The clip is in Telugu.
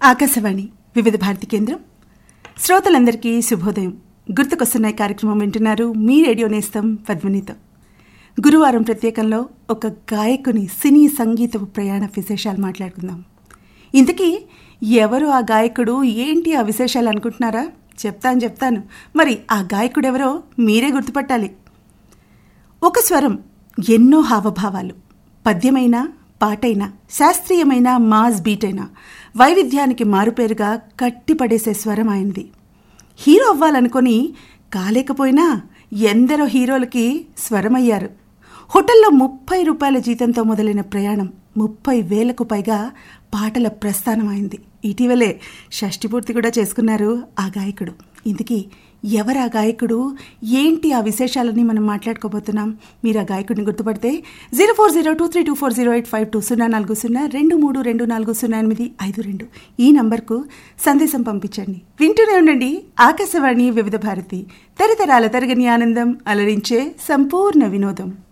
ఆకాశవాణి వివిధ భారతి కేంద్రం శ్రోతలందరికీ శుభోదయం గుర్తుకొస్తున్నాయి కార్యక్రమం వింటున్నారు మీ రేడియో నేస్తం పద్మినితో గురువారం ప్రత్యేకంలో ఒక గాయకుని సినీ సంగీతపు ప్రయాణ విశేషాలు మాట్లాడుకుందాం ఇంతకీ ఎవరు ఆ గాయకుడు ఏంటి ఆ విశేషాలు అనుకుంటున్నారా చెప్తాను చెప్తాను మరి ఆ గాయకుడెవరో మీరే గుర్తుపట్టాలి ఒక స్వరం ఎన్నో హావభావాలు పద్యమైన పాటైన శాస్త్రీయమైన మాస్ బీటైన వైవిధ్యానికి మారుపేరుగా కట్టిపడేసే స్వరం ఆయనది హీరో అవ్వాలనుకొని కాలేకపోయినా ఎందరో హీరోలకి స్వరమయ్యారు హోటల్లో ముప్పై రూపాయల జీతంతో మొదలైన ప్రయాణం ముప్పై వేలకు పైగా పాటల ప్రస్థానం అయింది ఇటీవలే షష్టిపూర్తి కూడా చేసుకున్నారు ఆ గాయకుడు ఇందుకీ ఎవరు ఆ గాయకుడు ఏంటి ఆ విశేషాలని మనం మాట్లాడుకోబోతున్నాం మీరు ఆ గాయకుడిని గుర్తుపడితే zero four zero two three two four zero eight five two సున్నా నాలుగు సున్నా రెండు మూడు రెండు నాలుగు సున్నా ఎనిమిది ఐదు రెండు ఈ నంబర్కు సందేశం పంపించండి వింటూనే ఉండండి ఆకాశవాణి వివిధ భారతి తరతరాల తరగని ఆనందం అలరించే సంపూర్ణ వినోదం